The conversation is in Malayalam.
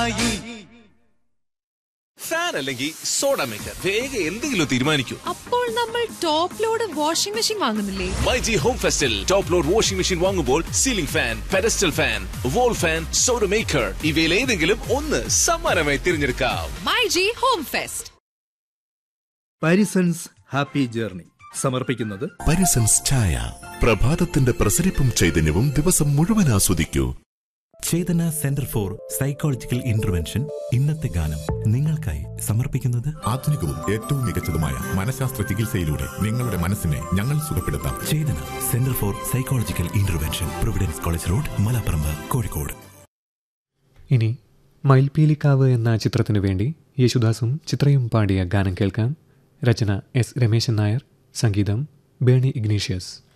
ഫാൻ അല്ലെങ്കിൽ സോഡ മേക്കർ വേഗം എന്തെങ്കിലും തീരുമാനിക്കൂ അപ്പോൾ നമ്മൾ top load washing machine my G G ഹോം ഫെസ്റ്റിൽ ടോപ്പ് ലോഡ് വാഷിംഗ് മെഷീൻ വാങ്ങുമ്പോൾ ceiling fan pedestal fan wall fan soda maker ഇവയിൽ ഏതെങ്കിലും ഒന്ന് സമ്മാനമായി തിരഞ്ഞെടുക്കാം my G home fest Parisons happy journey സമർപ്പിക്കുന്നത് പരിസൻസ് ചായ പ്രഭാതത്തിന്റെ പ്രസരിപ്പും ചൈതന്യവും ദിവസം മുഴുവൻ ആസ്വദിക്കൂ Chetana centre for psychological intervention ഇന്നത്തെ ഗാനം നിങ്ങൾക്കായി സമർപ്പിക്കുന്നത് ആധുനികവും ഏറ്റവും മികച്ചതുമായ മനഃശാസ്ത്ര ചികിത്സയിലൂടെ നിങ്ങളുടെ മനസ്സിനെ ഞങ്ങൾ സുഖപ്പെടുത്താം Chetana centre for psychological intervention Providence college road Malaparamba Kozhikode ഇനി മയിൽപീലിക്കാവ് എന്ന ചിത്രത്തിനു വേണ്ടി യേശുദാസും ചിത്രയും പാടിയ ഗാനം കേൾക്കാം രചന എസ് രമേശൻ നായർ സംഗീതം ബേണി ഇഗ്നീഷ്യസ്